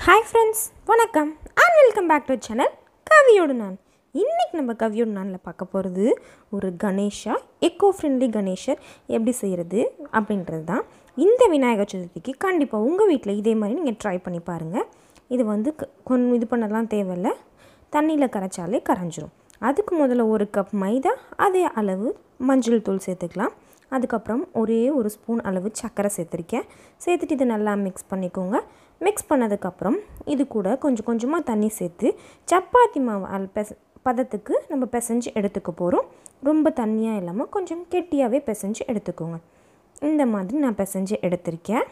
hi friends வணக்கம் and welcome back to channel கவியோடு நான் இன்றைக்கி நம்ம கவியோடு நானில் பார்க்க போகிறது ஒரு கணேஷா எக்கோ ஃப்ரெண்ட்லி கணேஷர் எப்படி செய்கிறது அப்படின்றது தான் இந்த விநாயகர் சதுர்த்திக்கு கண்டிப்பாக உங்கள் வீட்டில் இதே மாதிரி நீங்கள் ட்ரை பண்ணி பாருங்கள் இது வந்து க- கொஞ்சம் இது பண்ணலாம் தேவையில்ல தண்ணியில் கரைச்சாலே கரைஞ்சிரும் அதுக்கு முதல்ல ஒரு கப் மைதா அதே அளவு மஞ்சள் தூள் சேர்த்துக்கலாம் அதுக்கப்புறம் ஒரே ஒரு ஸ்பூன் அளவு சர்க்கரை சேர்த்துருக்கேன் சேர்த்துட்டு இதை நல்லா மிக்ஸ் பண்ணிக்கோங்க மிக்ஸ் பண்ணதுக்கப்புறம் இது கூட கொஞ்சம் கொஞ்சமாக தண்ணி சேர்த்து சப்பாத்தி மாவு அல் பெச பதத்துக்கு நம்ம பிசைஞ்சு எடுத்துக்க போகிறோம் ரொம்ப தண்ணியாக இல்லாமல் கொஞ்சம் கெட்டியாகவே பிசைஞ்சு எடுத்துக்கோங்க இந்த மாதிரி நான் பிசைஞ்சு எடுத்திருக்கேன்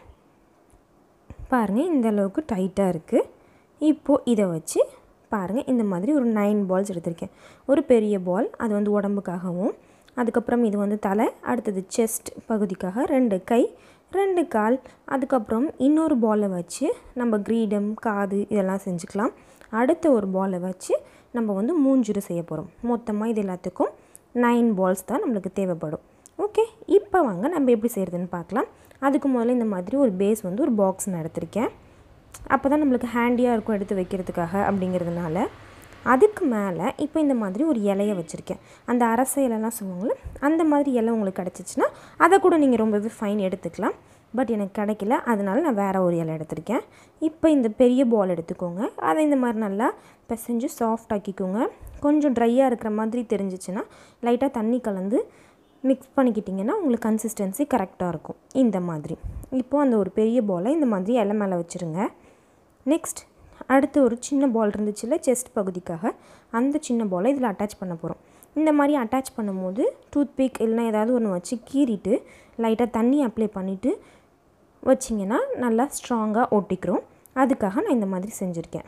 பாருங்கள் இந்த அளவுக்கு டைட்டாக இருக்குது இப்போது இதை வச்சு பாருங்கள் இந்த மாதிரி ஒரு நைன் பால்ஸ் எடுத்திருக்கேன் ஒரு பெரிய பால் அது வந்து உடம்புக்காகவும் அதுக்கப்புறம் இது வந்து தலை அடுத்தது செஸ்ட் பகுதிக்காக ரெண்டு கை ரெண்டு கால் அதுக்கப்புறம் இன்னொரு பாலை வச்சு நம்ம கிரீடம் காது இதெல்லாம் செஞ்சுக்கலாம் அடுத்த ஒரு பாலை வச்சு நம்ம வந்து மூஞ்சுரு செய்ய போகிறோம் மொத்தமாக இது எல்லாத்துக்கும் நைன் பால்ஸ் தான் நம்மளுக்கு தேவைப்படும் ஓகே இப்போ வாங்க நம்ம எப்படி செய்கிறதுன்னு பார்க்கலாம் அதுக்கு முதல்ல இந்த மாதிரி ஒரு பேஸ் வந்து ஒரு பாக்ஸ் நான் எடுத்திருக்கேன் அப்போ தான் நம்மளுக்கு ஹேண்டியாக இருக்கும் எடுத்து வைக்கிறதுக்காக அப்படிங்கிறதுனால அதுக்கு மேலே இப்போ இந்த மாதிரி ஒரு இலைய வச்சுருக்கேன் அந்த அரச இலைலாம் சொல்லுவாங்கள்ல அந்த மாதிரி இலை உங்களுக்கு கிடச்சிச்சின்னா அதை கூட நீங்கள் ரொம்பவே ஃபைன் எடுத்துக்கலாம் பட் எனக்கு கிடைக்கல அதனால நான் வேறு ஒரு இலை எடுத்திருக்கேன் இப்போ இந்த பெரிய பால் எடுத்துக்கோங்க அதை இந்த மாதிரி நல்லா பிசைஞ்சு சாஃப்ட் ஆக்கிக்கோங்க கொஞ்சம் ட்ரையாக இருக்கிற மாதிரி தெரிஞ்சிச்சுன்னா லைட்டாக தண்ணி கலந்து மிக்ஸ் பண்ணிக்கிட்டிங்கன்னா உங்களுக்கு கன்சிஸ்டன்சி கரெக்டாக இருக்கும் இந்த மாதிரி இப்போது அந்த ஒரு பெரிய பாலை இந்த மாதிரி இலை மேலே வச்சுருங்க நெக்ஸ்ட் அடுத்து ஒரு சின்ன பால் இருந்துச்சுல்ல செஸ்ட் பகுதிக்காக அந்த சின்ன பாலை இதில் அட்டாச் பண்ண போகிறோம் இந்த மாதிரி அட்டாச் பண்ணும்போது டூத் பிக் இல்லைனா ஏதாவது ஒன்று வச்சு கீறிட்டு லைட்டாக தண்ணி அப்ளை பண்ணிவிட்டு வச்சிங்கன்னா நல்லா ஸ்ட்ராங்காக ஒட்டிக்கிறோம் அதுக்காக நான் இந்த மாதிரி செஞ்சுருக்கேன்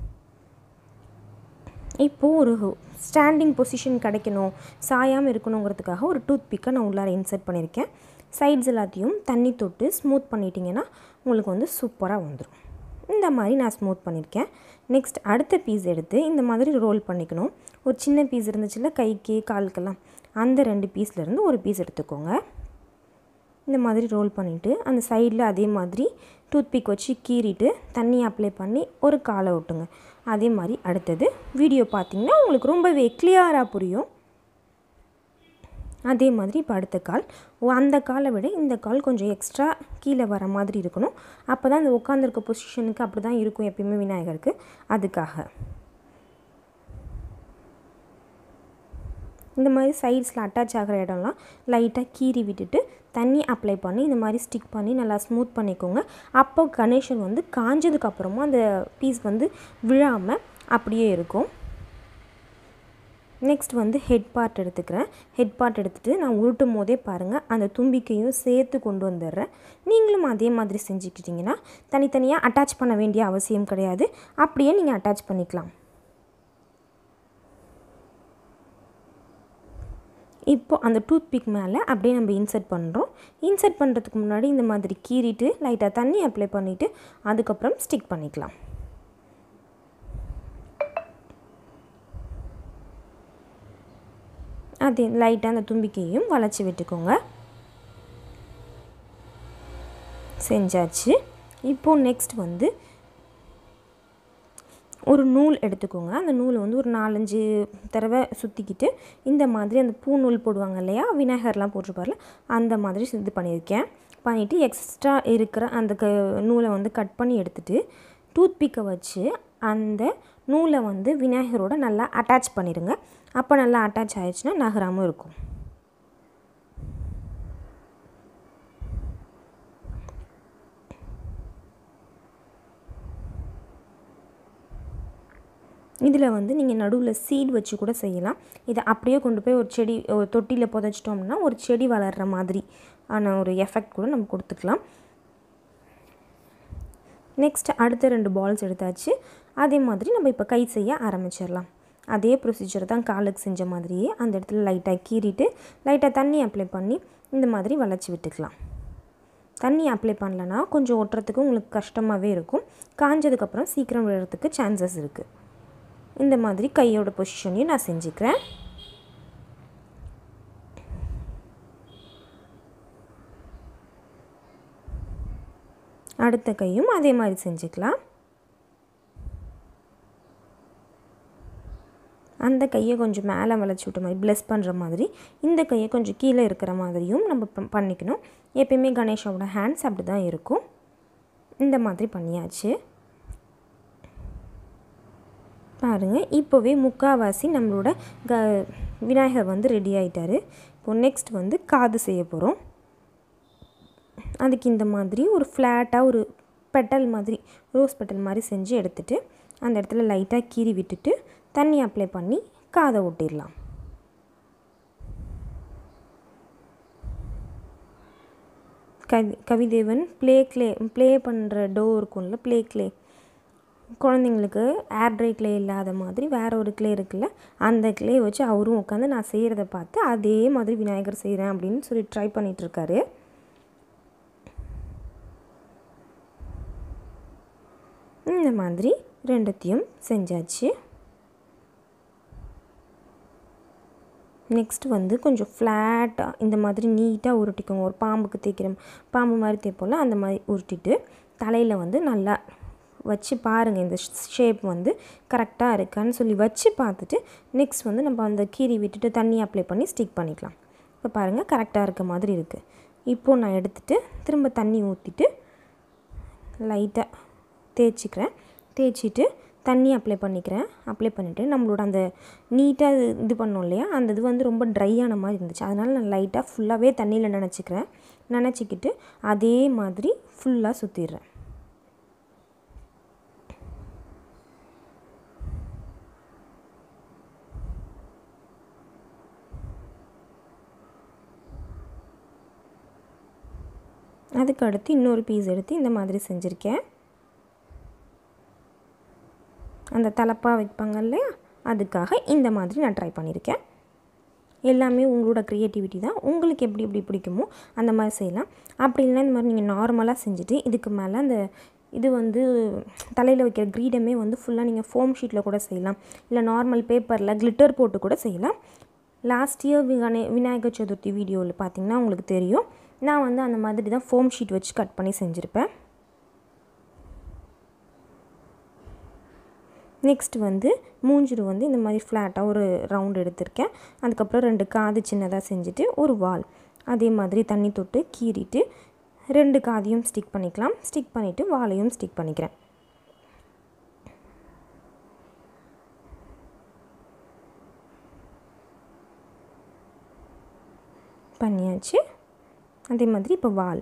இப்போது ஒரு ஸ்டாண்டிங் பொசிஷன் கிடைக்கணும் சாயாமல் இருக்கணுங்கிறதுக்காக ஒரு டூத் பிக்கை நான் உள்ளார இன்சர்ட் பண்ணியிருக்கேன் சைட்ஸ் எல்லாத்தையும் தண்ணி தொட்டு ஸ்மூத் பண்ணிட்டீங்கன்னா உங்களுக்கு வந்து சூப்பராக வந்துடும் இந்த மாதிரி நான் ஸ்மூத் பண்ணியிருக்கேன் நெக்ஸ்ட் அடுத்த பீஸ் எடுத்து இந்த மாதிரி ரோல் பண்ணிக்கணும் ஒரு சின்ன பீஸ் இருந்துச்சுல்ல கைக்கு காலுக்கெல்லாம் அந்த ரெண்டு பீஸ்லேருந்து ஒரு பீஸ் எடுத்துக்கோங்க இந்த மாதிரி ரோல் பண்ணிவிட்டு அந்த சைடில் அதே மாதிரி டூத்பிக் வச்சு கீறிட்டு தண்ணி அப்ளை பண்ணி ஒரு காலை விட்டுங்க அதே மாதிரி அடுத்தது வீடியோ பார்த்தீங்கன்னா உங்களுக்கு ரொம்பவே கிளியராக புரியும் அதே மாதிரி இப்போ அடுத்த கால் ஓ, அந்த காலை விட இந்த கால் கொஞ்சம் எக்ஸ்ட்ரா கீழே வர மாதிரி இருக்கணும் அப்போ தான் இந்த உட்காந்துருக்க பொசிஷனுக்கு அப்படி தான் இருக்கும் எப்பயுமே விநாயகருக்கு அதுக்காக இந்த மாதிரி சைட்ஸில் அட்டாச் ஆகிற இடம்லாம் லைட்டாக கீறி விட்டுட்டு தண்ணி அப்ளை பண்ணி இந்த மாதிரி ஸ்டிக் பண்ணி நல்லா ஸ்மூத் பண்ணிக்கோங்க அப்போ கணேஷன் வந்து காஞ்சதுக்கு அப்புறமா அந்த பீஸ் வந்து விழாமல் அப்படியே இருக்கும் நெக்ஸ்ட் வந்து ஹெட் பார்ட் எடுத்துக்கிறேன் ஹெட் பார்ட் எடுத்துகிட்டு நான் உருட்டும் போதே பாருங்கள் அந்த தும்பிக்கையும் சேர்த்து கொண்டு வந்துடுறேன் நீங்களும் அதே மாதிரி செஞ்சுக்கிட்டிங்கன்னா தனித்தனியாக அட்டாச் பண்ண வேண்டிய அவசியம் கிடையாது அப்படியே நீங்கள் அட்டாச் பண்ணிக்கலாம் இப்போ அந்த டூத் பிக் மேலே அப்படியே நம்ம இன்சர்ட் பண்ணுறோம் இன்சர்ட் பண்ணுறதுக்கு முன்னாடி இந்த மாதிரி கீறிட்டு லைட்டாக தண்ணி அப்ளை பண்ணிவிட்டு அதுக்கப்புறம் ஸ்டிக் பண்ணிக்கலாம் அதே லைட்டாக அந்த தும்பிக்கையும் வளைச்சி விட்டுக்கோங்க செஞ்சாச்சு இப்போது நெக்ஸ்ட் வந்து ஒரு நூல் எடுத்துக்கோங்க அந்த நூலை வந்து ஒரு நாலஞ்சு தடவை சுற்றிக்கிட்டு இந்த மாதிரி அந்த பூ நூல் போடுவாங்க இல்லையா விநாயகர்லாம் போட்டிருப்பார்ல அந்த மாதிரி இது பண்ணியிருக்கேன் பண்ணிவிட்டு எக்ஸ்ட்ரா இருக்கிற அந்த க நூலை வந்து கட் பண்ணி எடுத்துட்டு டூத் பிக்கை வச்சு அந்த நூலை வந்து விநாயகரோட நல்லா அட்டாச் பண்ணிடுங்க அப்போ நல்லா அட்டாச் ஆயிடுச்சுன்னா நகராமல் இருக்கும் இதில் வந்து நீங்கள் நடுவில் சீட் வச்சு கூட செய்யலாம் இதை அப்படியே கொண்டு போய் ஒரு செடி ஒரு தொட்டியில் புதைச்சிட்டோம்னா ஒரு செடி வளர்கிற மாதிரி ஆன ஒரு எஃபெக்ட் கூட நம்ம கொடுத்துக்கலாம் நெக்ஸ்ட் அடுத்த ரெண்டு பால்ஸ் எடுத்தாச்சு அதே மாதிரி நம்ம இப்போ கை செய்ய ஆரம்பிச்சிடலாம் அதே ப்ரொசீஜர் தான் காலுக்கு செஞ்ச மாதிரியே அந்த இடத்துல லைட்டாக கீறிட்டு லைட்டாக தண்ணி அப்ளை பண்ணி இந்த மாதிரி வளைச்சி விட்டுக்கலாம் தண்ணி அப்ளை பண்ணலன்னா கொஞ்சம் ஒட்டுறதுக்கு உங்களுக்கு கஷ்டமாகவே இருக்கும் காஞ்சதுக்கப்புறம் சீக்கிரம் விழுறதுக்கு சான்சஸ் இருக்குது இந்த மாதிரி கையோட பொசிஷனையும் நான் செஞ்சுக்கிறேன் அடுத்த கையும் அதே மாதிரி செஞ்சுக்கலாம் அந்த கையை கொஞ்சம் மேலே வளைச்சி விட்ட மாதிரி ப்ளெஸ் பண்ணுற மாதிரி இந்த கையை கொஞ்சம் கீழே இருக்கிற மாதிரியும் நம்ம ப- பண்ணிக்கணும் எப்பயுமே கணேஷாவோட ஹேண்ட்ஸ் அப்படி தான் இருக்கும் இந்த மாதிரி பண்ணியாச்சு பாருங்கள் இப்போவே முக்காவாசி நம்மளோட க விநாயகர் வந்து ரெடி ஆயிட்டாரு இப்போ நெக்ஸ்ட் வந்து காது செய்ய போகிறோம் அதுக்கு இந்த மாதிரி ஒரு ஃப்ளாட்டாக ஒரு பெட்டல் மாதிரி ரோஸ் பெட்டல் மாதிரி செஞ்சு எடுத்துட்டு அந்த இடத்துல லைட்டாக கீறி விட்டுட்டு தண்ணி அப்ளை பண்ணி காதை ஒட்டிடலாம் Kavi Kavidevan play clay play பண்ணுற டோ இருக்கும்ல ப்ளே க்ளே குழந்தைங்களுக்கு ஏர் ட்ரை க்ளே இல்லாத மாதிரி வேற ஒரு க்ளே இருக்குல்ல அந்த க்ளே வச்சு அவரும் உட்காந்து நான் செய்கிறத பார்த்து அதே மாதிரி விநாயகர் செய்கிறேன் அப்படின்னு சொல்லி ட்ரை பண்ணிகிட்ருக்காரு இந்த மாதிரி ரெண்டுத்தையும் செஞ்சாச்சு நெக்ஸ்ட் வந்து கொஞ்சம் ஃப்ளாட்டாக இந்த மாதிரி நீட்டாக உருட்டிக்கோங்க ஒரு பாம்புக்கு தேய்க்கிற பாம்பு மாதிரி தேய்ப்போம்ல அந்த மாதிரி உருட்டிட்டு தலையில் வந்து நல்லா வச்சு பாருங்கள் இந்த ஷேப் வந்து கரெக்டாக இருக்கான்னு சொல்லி வச்சு பார்த்துட்டு நெக்ஸ்ட் வந்து நம்ம அந்த கீறி விட்டுட்டு தண்ணி அப்ளை பண்ணி ஸ்டிக் பண்ணிக்கலாம் இப்போ பாருங்கள் கரெக்டாக இருக்க மாதிரி இருக்குது இப்போது நான் எடுத்துகிட்டு திரும்ப தண்ணி ஊற்றிட்டு லைட்டாக தேய்ச்சிக்கிறேன் தேய்ச்சிட்டு தண்ணி அப்ளை பண்ணிக்கிறேன் அப்ளை பண்ணிவிட்டு நம்மளோட அந்த நீட்டாக இது பண்ணோம் இல்லையா அந்த இது வந்து ரொம்ப ட்ரையான மாதிரி இருந்துச்சு அதனால் நான் லைட்டாக ஃபுல்லாகவே தண்ணியில் நினச்சிக்கிறேன் நினச்சிக்கிட்டு அதே மாதிரி ஃபுல்லாக சுற்றிடுறேன் அதுக்கு அடுத்து இன்னொரு பீஸ் எடுத்து இந்த மாதிரி செஞ்சுருக்கேன் அந்த தலப்பா வைப்பாங்க இல்லையா அதுக்காக இந்த மாதிரி நான் ட்ரை பண்ணியிருக்கேன் எல்லாமே உங்களோட க்ரியேட்டிவிட்டி தான் உங்களுக்கு எப்படி எப்படி பிடிக்குமோ அந்த மாதிரி செய்யலாம் அப்படி இல்லைன்னா இந்த மாதிரி நீங்கள் நார்மலாக செஞ்சுட்டு இதுக்கு மேலே அந்த இது வந்து தலையில் வைக்கிற க்ரீடமே வந்து ஃபுல்லாக நீங்கள் ஃபோம் ஷீட்டில் கூட செய்யலாம் இல்லை நார்மல் பேப்பரில் கிளிட்டர் போட்டு கூட செய்யலாம் லாஸ்ட் இயர் விகணே விநாயகர் சதுர்த்தி வீடியோவில் பார்த்தீங்கன்னா உங்களுக்கு தெரியும் நான் வந்து அந்த மாதிரி தான் ஃபோம் ஷீட் வச்சு கட் பண்ணி செஞ்சுருப்பேன் நெக்ஸ்ட் வந்து மூஞ்சிரு வந்து இந்த மாதிரி ஃப்ளாட்டாக ஒரு ரவுண்ட் எடுத்திருக்கேன் அதுக்கப்புறம் ரெண்டு காது சின்னதாக செஞ்சுட்டு ஒரு வால் அதே மாதிரி தண்ணி தொட்டு கீறிட்டு ரெண்டு காதையும் ஸ்டிக் பண்ணிக்கலாம் ஸ்டிக் பண்ணிவிட்டு வாலையும் ஸ்டிக் பண்ணிக்கிறேன் பண்ணியாச்சு அதே மாதிரி இப்போ வால்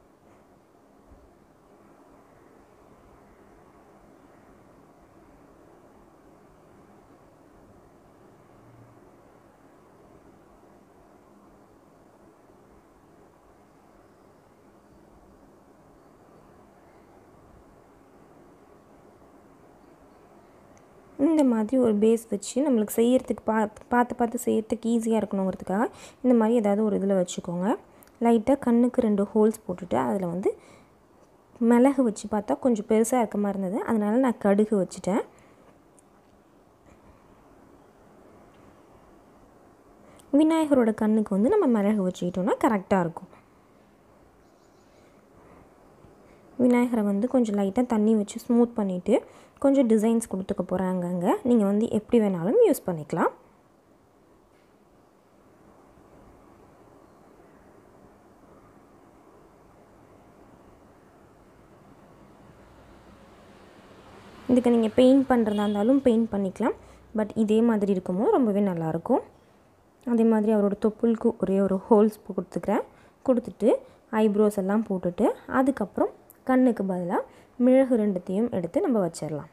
இந்த மாதிரி ஒரு பேஸ் வச்சு நம்மளுக்கு செய்யறதுக்கு பார்த்து பார்த்து பார்த்து செய்யறதுக்கு ஈஸியாக இருக்கணுங்கிறதுக்காக இந்த மாதிரி ஏதாவது ஒரு இதில் வச்சுக்கோங்க லைட்டாக கண்ணுக்கு ரெண்டு ஹோல்ஸ் போட்டுட்டு அதில் வந்து மிளகு வச்சு பார்த்தா கொஞ்சம் பெருசாக இருக்க மாதிரி இருந்தது அதனால நான் கடுகு வச்சுட்டேன் விநாயகரோட கண்ணுக்கு வந்து நம்ம மிளகு வச்சுக்கிட்டோம்னா கரெக்டாக இருக்கும் விநாயகரை வந்து கொஞ்சம் லைட்டாக தண்ணி வச்சு ஸ்மூத் பண்ணிவிட்டு கொஞ்சம் டிசைன்ஸ் கொடுத்துக்க போகிறாங்க அங்கே நீங்கள் வந்து எப்படி வேணாலும் யூஸ் பண்ணிக்கலாம் இதுக்கு நீங்கள் பெயிண்ட் பண்ணுறதா இருந்தாலும் பெயிண்ட் பண்ணிக்கலாம் பட் இதே மாதிரி இருக்குமோ ரொம்பவே நல்லாயிருக்கும் அதே மாதிரி அவரோட தொப்புளுக்கு ஒரே ஒரு ஹோல்ஸ் கொடுத்துக்கிறேன் கொடுத்துட்டு ஐப்ரோஸ் எல்லாம் போட்டுட்டு அதுக்கப்புறம் கண்ணுக்கு பதிலாக மிளகு ரெண்டுத்தையும் எடுத்து நம்ம வச்சிடலாம்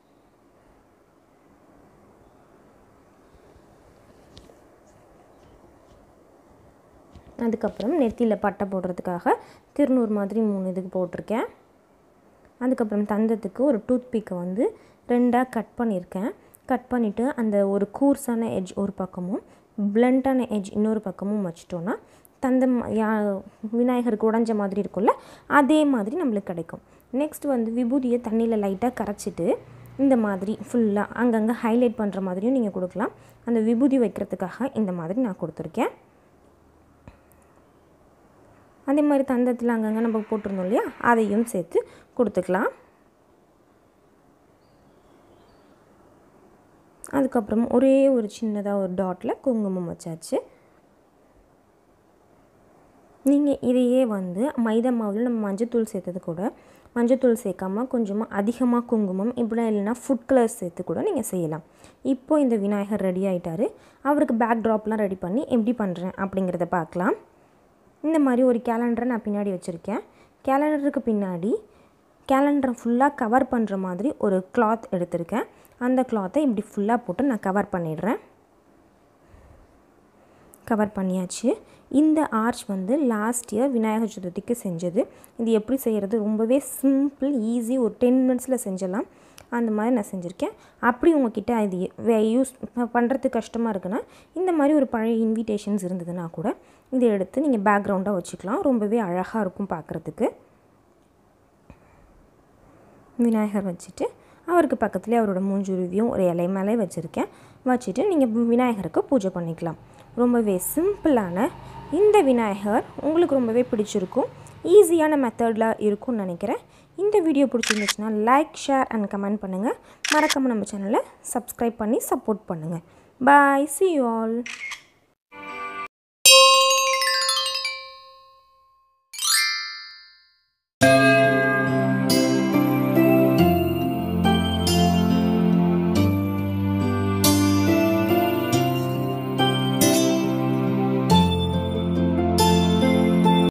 அதுக்கப்புறம் நெத்தியில் பட்டை போடுறதுக்காக திருநூறு மாதிரி மூணு இதுக்கு போட்டிருக்கேன் அதுக்கப்புறம் தந்தத்துக்கு ஒரு டூத் பிக்கை வந்து ரெண்டாக கட் பண்ணியிருக்கேன் கட் பண்ணிவிட்டு அந்த ஒரு கூர்ஸான எட்ஜ் ஒரு பக்கமும் பிளண்ட்டான எட்ஜ் இன்னொரு பக்கமும் வச்சிட்டோன்னா தந்தம் யா விநாயகருக்கு உடஞ்ச மாதிரி இருக்கும்ல அதே மாதிரி நம்மளுக்கு கிடைக்கும் நெக்ஸ்ட் வந்து விபூதியை தண்ணியில் லைட்டாக கரைச்சிட்டு இந்த மாதிரி ஃபுல்லாக அங்கங்கே ஹைலைட் பண்ணுற மாதிரியும் நீங்கள் கொடுக்கலாம் அந்த விபூதி வைக்கிறதுக்காக இந்த மாதிரி நான் கொடுத்துருக்கேன் அதே மாதிரி தந்தத்தில் அங்கங்கே நம்ம போட்டிருந்தோம் இல்லையா அதையும் சேர்த்து கொடுத்துக்கலாம் அதுக்கப்புறம் ஒரே ஒரு சின்னதாக ஒரு டாட்டில் குங்குமம் வச்சாச்சு நீங்கள் இதையே வந்து மைதா மாவில் நம்ம மஞ்சத்தூள் சேர்த்தது கூட மஞ்சத்தூள் சேர்க்காம கொஞ்சமாக அதிகமாக குங்குமம் இப்படிலாம் இல்லைன்னா ஃபுட் கலர் சேர்த்து கூட நீங்கள் செய்யலாம் இப்போ இந்த விநாயகர் ரெடி ஆகிட்டாரு அவருக்கு பேக் ட்ராப்லாம் ரெடி பண்ணி எப்படி பண்ணுறேன் அப்படிங்கிறத பார்க்கலாம் இந்த மாதிரி ஒரு கேலண்டரை நான் பின்னாடி வச்சுருக்கேன் கேலண்டருக்கு பின்னாடி கேலண்டரை ஃபுல்லாக கவர் பண்ணுற மாதிரி ஒரு கிளாத் எடுத்திருக்கேன் அந்த கிளாத்தை இப்படி ஃபுல்லாக போட்டு நான் கவர் பண்ணிடுறேன் கவர் பண்ணியாச்சு இந்த ஆர்ச் வந்து லாஸ்ட் இயர் விநாயகர் சதுர்த்திக்கு செஞ்சது இது எப்படி செய்கிறது ரொம்பவே சிம்பிள் ஈஸி ஒரு டென் மினிட்ஸில் செஞ்சிடலாம் அந்த மாதிரி நான் செஞ்சுருக்கேன் அப்படி உங்ககிட்ட இது யூஸ் பண்ணுறதுக்கு கஷ்டமாக இருக்குன்னா இந்த மாதிரி ஒரு பழைய இன்விடேஷன்ஸ் இருந்ததுன்னா கூட இதை எடுத்து நீங்கள் பேக்ரவுண்டாக வச்சுக்கலாம் ரொம்பவே அழகாக இருக்கும் பார்க்குறதுக்கு விநாயகர் வச்சுட்டு அவருக்கு பக்கத்துலேயே அவரோட மூஞ்சுருவியும் ஒரு இலை மேலே வச்சுருக்கேன் வச்சுட்டு நீங்கள் விநாயகருக்கு பூஜை பண்ணிக்கலாம் ரொம்பவே சிம்பிளான இந்த விநாயகர் உங்களுக்கு ரொம்பவே பிடிச்சிருக்கும் ஈஸியான மெத்தடில் இருக்கும்னு நினைக்கிறேன் இந்த வீடியோ பிடிச்சிருந்துச்சுன்னா லைக் ஷேர் அண்ட் கமெண்ட் பண்ணுங்கள் மறக்காமல் நம்ம சேனலை சப்ஸ்கிரைப் பண்ணி சப்போர்ட் பண்ணுங்கள் பாய் சி யூ ஆல்